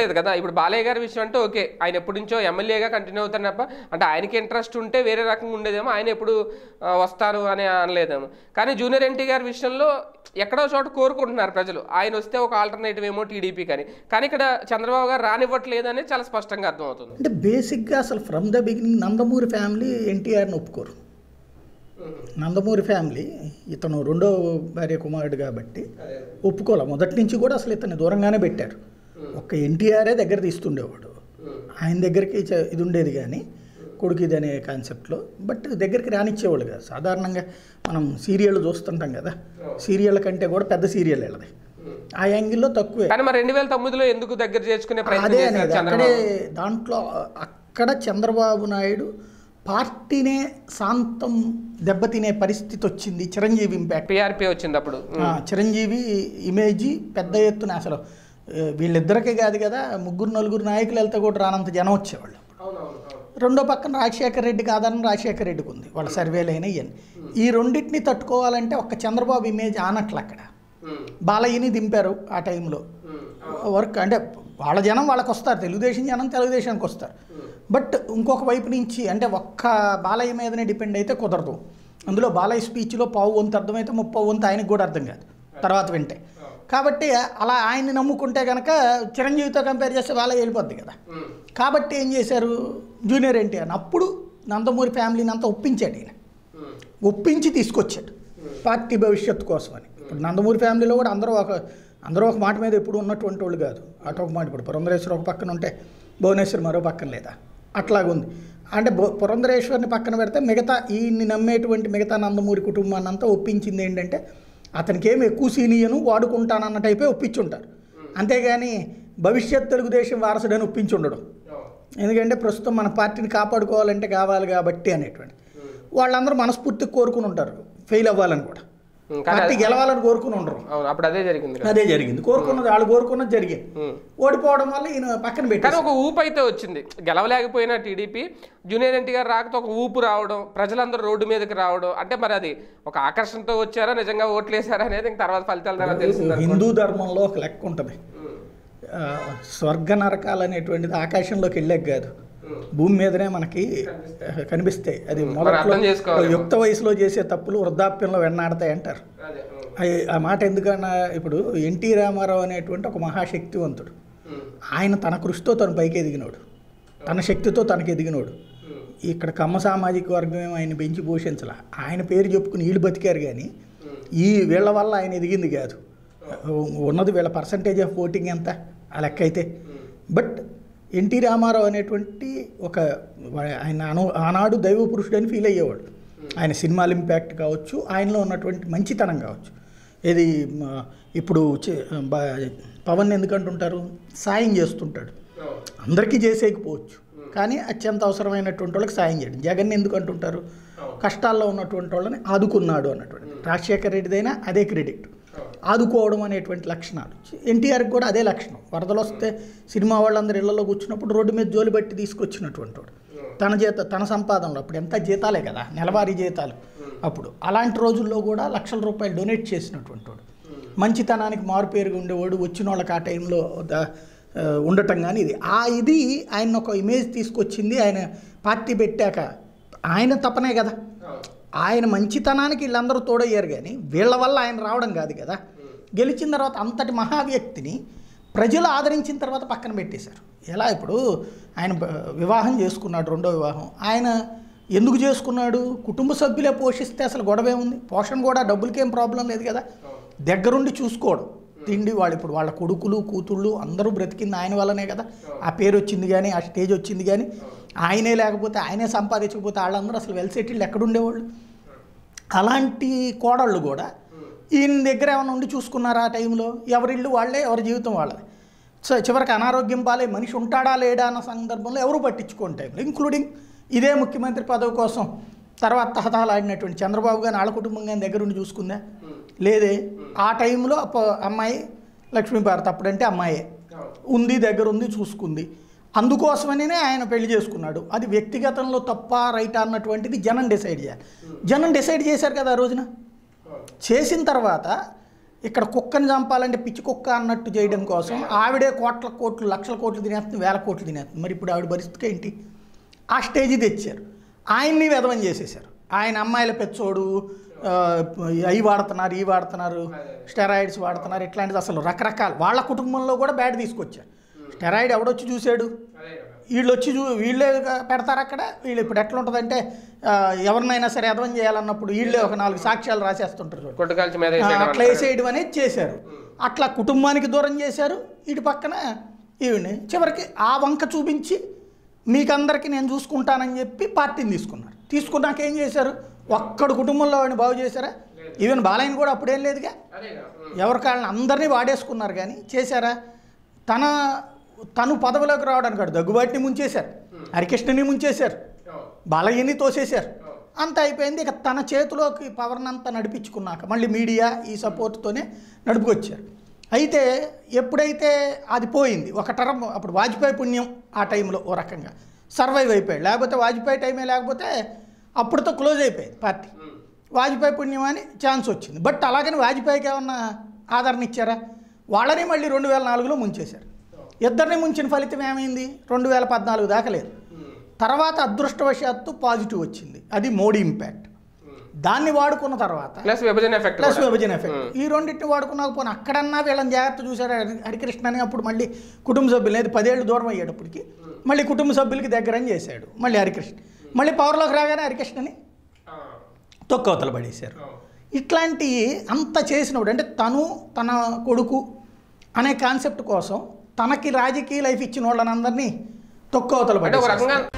లేదు కదా ఇప్పుడు బాలయ్య గారి విషయం అంటే ఓకే ఆయన ఎప్పటి నుంచో ఎమ్మెల్యేగా కంటిన్యూ అవుతారు తప్ప అంటే ఆయనకి ఇంట్రెస్ట్ ఉంటే వేరే రకంగా ఉండేదేమో ఆయన ఎప్పుడు ఆ, వస్తారు అని అనలేదేమో కానీ జూనియర్ ఎన్టీ గారి విషయంలో ఎక్కడో చోట కోరుకుంటున్నారు ప్రజలు ఆయన వస్తే ఒక ఆల్టర్నేటివ్ ఏమో టీడీపీ కానీ కానీ ఇక్కడ చంద్రబాబు గారు రానివ్వట్లేదు అనేది చాలా స్పష్టంగా అర్థమవుతుంది అంటే బేసిక్గా అసలు from the beginning Nandamuri family ఎన్టీఆర్ని ఒప్పుకోరు నందమూరి ఫ్యామిలీ ఇతను రెండో భార్య కుమారుడు కాబట్టి ఒప్పుకోలే మొదటి నుంచి కూడా అసలు ఇతన్ని దూరంగానే పెట్టారు ఒక్క ఎన్టీఆరే దగ్గర తీస్తుండేవాడు ఆయన దగ్గరికి చ- ఇది ఉండేది కానీ కొడుకు ఇది అనే కాన్సెప్ట్లో బట్ దగ్గరికి రానిచ్చేవాళ్ళు కదా సాధారణంగా మనం సీరియల్ చూస్తుంటాం కదా సీరియల్ కంటే కూడా పెద్ద సీరియల్ వెళ్ళదు ఆ యాంగిల్లో తక్కువే కానీ మరి రెండు వేల తొమ్మిదిలో ఎందుకు దగ్గర చేసుకునే ప్రయత్నం అదే చేశారు అనేది చంద్రబాబు అక్కడే దాంట్లో అక్కడ చంద్రబాబు నాయుడు పార్టీనే శాంతం దెబ్బతినే పరిస్థితి వచ్చింది చిరంజీవి ఇంపాక్ట్ పిఆర్పి వచ్చింది అప్పుడు ఆ, చిరంజీవి ఇమేజీ పెద్ద ఎత్తున అసలు ఏ, వీళ్ళిద్దరికే కాదు కదా ముగ్గురు నలుగురు నాయకులు వెళ్తే కూడా రానంత జనం వచ్చేవాళ్ళు రెండో పక్కన రాజశేఖర రెడ్డికి ఆధారం రాజశేఖర రెడ్డికి ఉంది వాళ్ళ సర్వేలైన ఇవన్నీ ఈ రెండింటిని తట్టుకోవాలంటే ఒక్క చంద్రబాబు ఇమేజ్ ఆనట్లు అక్కడ బాలయ్యని దింపారు ఆ టైంలో వర్క్ అంటే వాళ్ళ జనం వాళ్ళకి వస్తారు తెలుగుదేశం జనం తెలుగుదేశానికి వస్తారు బట్ ఇంకొక వైపు నుంచి అంటే ఒక్క బాలయ్య మీదనే డిపెండ్ అయితే కుదరదు అందులో బాలయ్య స్పీచ్లో పావు వంతు అర్థమైతే ముప్పై వంతు ఆయనకు కూడా అర్థం కాదు తర్వాత వింటే కాబట్టి అలా ఆయన్ని నమ్ముకుంటే కనుక చిరంజీవితో కంపేర్ చేస్తే బాలయ్య వెళ్ళిపోద్ది కదా కాబట్టి ఏం చేశారు జూనియర్ ఎన్టీఆర్ అప్పుడు నందమూరి ఫ్యామిలీని అంతా ఒప్పించాడు ఈయన ఒప్పించి తీసుకొచ్చాడు పార్టీ భవిష్యత్తు కోసమని ఇప్పుడు నందమూరి ఫ్యామిలీలో కూడా అందరూ ఒక అందరూ ఒక మాట మీద ఎప్పుడు ఉన్నటువంటి వాళ్ళు కాదు అటు ఒక మాట ఇప్పుడు పురంధరేశ్వర్ ఒక పక్కన ఉంటే భువనేశ్వర్ మరో పక్కన లేదా అట్లాగుంది అంటే బు- పురంధరేశ్వర్ని పక్కన పెడితే మిగతా ఈయన్ని నమ్మేటువంటి మిగతా నందమూరి కుటుంబాన్ని అంతా ఒప్పించింది ఏంటంటే అతనికి ఏమి ఎక్కువ సీనియను వాడుకుంటానన్న టైపే ఒప్పించుంటారు అంతేగాని భవిష్యత్ తెలుగుదేశం వారసుడని ఒప్పించి ఉండడం ఎందుకంటే ప్రస్తుతం మన పార్టీని కాపాడుకోవాలంటే కావాలి కాబట్టి అనేటువంటి వాళ్ళందరూ మనస్ఫూర్తిగా కోరుకుని ఉంటారు ఫెయిల్ అవ్వాలని కూడా ఉమ్, కానీ పార్టీ గెలవాలని కోరుకుని ఉండరు అవును అప్పుడు అదే జరిగింది కదా. అదే జరిగింది కోరుకున్నది వాళ్ళు కోరుకున్నది జరిగింది ఉమ్. ఓడిపోవడం వల్ల ఈయన పక్కన కానీ పెట్టారు ఒక ఊపు అయితే వచ్చింది గెలవలేకపోయినా టీడీపీ జూనియర్ ఎన్టీఆర్ రాకతో ఒక ఊపు రావడం ప్రజలందరూ రోడ్డు మీదకి రావడం అంటే మరి అది ఒక ఆకర్షణతో వచ్చారా నిజంగా ఓట్లేసారా అనేది ఇంక తర్వాత ఫలితాల ద్వారా తెలిసింది హిందూ ధర్మంలో ఒక లెక్క ఉంటుంది ఆ, స్వర్గ నరకాలు అనేటువంటిది ఆకాశంలోకి వెళ్ళాక కాదు భూమి మీదనే మనకి ఆ, కనిపిస్తాయి అది మొదట్లో అర్థం చేసుకోవాలి. యుక్త వయసులో చేసే తప్పులు వృద్ధాప్యంలో వెన్నాడతాయి అంటారు అదే అయి- ఆ మాట ఎందుకన్నా ఇప్పుడు ఎన్టీ రామారావు అనేటువంటి ఒక మహాశక్తివంతుడు ఆయన తన కృషితో తను పైకి ఎదిగినోడు తన శక్తితో తనకి ఎదిగినోడు ఇక్కడ కమ్మ సామాజిక వర్గం ఏమో ఆయన పెంచి పోషించాల ఆయన పేరు చెప్పుకుని వీళ్ళు బతికారు కానీ ఈ వీళ్ళ వల్ల ఆయన ఎదిగింది కాదు ఉన్నది వీళ్ళ పర్సంటేజ్ ఆఫ్ ఓటింగ్ ఎంత ఆ లెక్క అయితే బట్ ఎన్టీ రామారావు అనేటువంటి ఒక ఆయన అను ఆనాడు దైవ పురుషుడని ఫీల్ అయ్యేవాడు ఆయన సినిమాల ఇంపాక్ట్ కావచ్చు ఆయనలో ఉన్నటువంటి మంచితనం కావచ్చు ఇది మ, ఇప్పుడు చే- బ- పవన్ ఎందుకంటుంటారు సాయం చేస్తుంటాడు అందరికీ చేసేయకపోవచ్చు కానీ అత్యంత అవసరమైనటువంటి వాళ్ళకి సాయం చేయడం జగన్ ఎందుకు అంటుంటారు కష్టాల్లో ఉన్నటువంటి వాళ్ళని ఆదుకున్నాడు అన్నటువంటి రాజశేఖర రెడ్డిదైనా అదే క్రెడిట్ ఆదుకోవడం అనేటువంటి లక్షణాలు ఎన్టీఆర్కి కూడా అదే లక్షణం వరదలు వస్తే సినిమా వాళ్ళందరూ ఇళ్లలో కూర్చున్నప్పుడు రోడ్డు మీద జోలి బట్టి తీసుకొచ్చినటువంటి వాడు తన జీత తన సంపాదనలో అప్పుడు ఎంత జీతాలే కదా నెలవారీ జీతాలు అప్పుడు అలాంటి రోజుల్లో కూడా లక్షల రూపాయలు డొనేట్ చేసినటువంటి వాడు మంచితనానికి మారుపేరుగా ఉండేవాడు వచ్చిన వాళ్ళకి ఆ టైంలో ద- ఆ, ఉండటం కానీ ఇది ఆ ఇది ఆయన ఒక ఇమేజ్ తీసుకొచ్చింది ఆయన పార్టీ పెట్టాక ఆయన తపనే కదా ఆయన మంచితనానికి వీళ్ళందరూ తోడయ్యారు కానీ వీళ్ళ వల్ల ఆయన రావడం కాదు కదా గెలిచిన తర్వాత అంతటి మహా వ్యక్తిని ప్రజలు ఆదరించిన తర్వాత పక్కన పెట్టేశారు ఎలా ఇప్పుడు ఆయన బ- వివాహం చేసుకున్నాడు రెండో వివాహం ఆయన ఎందుకు చేసుకున్నాడు కుటుంబ సభ్యులే పోషిస్తే అసలు గొడవ ఏముంది పోషణ కూడా డబ్బులకేం ప్రాబ్లం లేదు కదా దగ్గరుండి చూసుకోవడం తిండి వాళ్ళు ఇప్పుడు వాళ్ళ కొడుకులు కూతుళ్ళు అందరూ బ్రతికింది ఆయన వల్లనే కదా ఆ పేరు వచ్చింది కానీ ఆ స్టేజ్ వచ్చింది కానీ ఆయనే లేకపోతే ఆయనే సంపాదించకపోతే వాళ్ళందరూ అసలు వెల్ సెటిల్డ్ ఎక్కడుండేవాళ్ళు అలాంటి కోడళ్ళు కూడా ఈయన దగ్గర ఏమైనా ఉండి చూసుకున్నారా ఆ టైంలో ఎవరిల్లు వాళ్ళే ఎవరి జీవితం వాళ్ళది సో చివరికి అనారోగ్యం పాలే మనిషి ఉంటాడా లేడా అన్న సందర్భంలో ఎవరు పట్టించుకోని టైంలో ఇంక్లూడింగ్ ఇదే ముఖ్యమంత్రి పదవి కోసం తర్వాత తహతహలాడినటువంటి చంద్రబాబు గారిని వాళ్ళ కుటుంబం కానీ దగ్గర ఉండి చూసుకుందా లేదే ఆ టైంలో అప్ప- అమ్మాయి లక్ష్మీభారత్ అప్పుడంటే అమ్మాయే ఉంది దగ్గర ఉంది చూసుకుంది అందుకోసమనే ఆయన పెళ్లి చేసుకున్నాడు అది వ్యక్తిగతంలో తప్ప రైట్ అన్నటువంటిది జనం డిసైడ్ చేయాలి జనం డిసైడ్ చేశారు కదా ఆ రోజున చేసిన తర్వాత ఇక్కడ కుక్కని చంపాలంటే పిచ్చి కుక్క అన్నట్టు చేయడం కోసం ఆవిడే కోట్ల కోట్లు లక్షల కోట్లు తినేస్తుంది వేల కోట్లు తినేస్తుంది మరి ఇప్పుడు ఆవిడ పరిస్థితి ఏంటి ఆ స్టేజ్ తెచ్చారు ఆయన్ని వెధవం చేసేసారు ఆయన అమ్మాయిల పెచ్చోడు ఆ, అవి వాడుతున్నారు ఇవి వాడుతున్నారు స్టెరాయిడ్స్ వాడుతున్నారు ఇట్లాంటిది అసలు రకరకాల వాళ్ళ కుటుంబంలో కూడా బ్యాడ్ తీసుకొచ్చారు స్టెరాయిడ్ ఎవడొచ్చి చూశాడు వీళ్ళు వచ్చి చూ వీళ్ళే పెడతారు అక్కడ వీళ్ళు ఇప్పుడు ఎట్లా ఉంటుందంటే ఆ, ఎవరినైనా సరే అర్థం చేయాలన్నప్పుడు వీళ్ళే ఒక నాలుగు సాక్ష్యాలు రాసేస్తుంటారు చూడు. కొట్టుకాల్చి మీద ఆ, వేసేయడం అట్లా అంటారు. వేసేయడం అనేది చేశారు అట్లా కుటుంబానికి దూరం చేశారు ఇటు పక్కన ఈవిని చివరికి ఆ వంక చూపించి మీకందరికీ నేను చూసుకుంటానని చెప్పి పార్టీని తీసుకున్నారు తీసుకున్నాక ఏం చేశారు ఒక్కడు కుటుంబంలో వాడిని బాగు చేశారా ఈవెన్ బాలయ్యని కూడా అప్పుడేం లేదుగా అదేగా. ఉమ్. ఎవరి కాళ్ళని అందరినీ వాడేసుకున్నారు కానీ చేశారా తన తను పదవిలోకి రావడానికి కాదు దగ్గుబాటిని ముంచేశారు హరికృష్ణని ముంచేశారు అవును. బాలయ్యని తోసేశారు అంత అయిపోయింది ఇక తన చేతిలోకి పవర్ని అంతా నడిపించుకున్నాక మళ్ళీ మీడియా ఈ సపోర్ట్తోనే నడుపుకొచ్చారు అయితే ఎప్పుడైతే అది పోయింది ఒక టర్మ్ అప్పుడు వాజ్పేయి పుణ్యం ఆ టైంలో ఓ రకంగా సర్వైవ్ అయిపోయాడు లేకపోతే వాజ్పేయి టైమే లేకపోతే అప్పుడుతో క్లోజ్ అయిపోయింది పార్టీ ఉమ్. వాజ్పేయి పుణ్యం అని ఛాన్స్ వచ్చింది బట్ అలాగని వాజ్పేయికి ఏమన్నా ఆదరణ ఇచ్చారా వాళ్ళని మళ్ళీ రెండు వేల నాలుగులో ముంచేశారు ఇద్దరిని ముంచిన ఫలితం ఏమైంది రెండు వేల పద్నాలుగు దాకా లేదు ఉమ్. తర్వాత అదృష్టవశాత్తు పాజిటివ్ వచ్చింది అది మోడీ ఇంపాక్ట్ ఉమ్. దాన్ని వాడుకున్న తర్వాత ప్లస్ విభజన ఎఫెక్ట్ ప్లస్ కూడా. విభజన ఎఫెక్ట్ ఈ రెండింటిని వాడుకున్నాక పోనీ అక్కడన్నా వీళ్ళని జాగ్రత్త చూశారు హరి- హరికృష్ణ అని అప్పుడు మళ్ళీ కుటుంబ సభ్యులు లేదు పదేళ్ళు దూరం అయ్యేటప్పటికి మళ్ళీ కుటుంబ సభ్యులకి దగ్గరని చేశాడు మళ్ళీ హరికృష్ణ మళ్ళీ పవర్లోకి రాగానే హరికృష్ణని ఆ. తొక్కవతలు పడేశారు అవును. ఇట్లాంటి అంత చేసినప్పుడు అంటే తను తన కొడుకు అనే కాన్సెప్ట్ కోసం తనకి రాజకీయ లైఫ్ ఇచ్చిన వాళ్ళని అందరినీ తొక్కవతలు అంటే ఒక పడేశారు రకంగా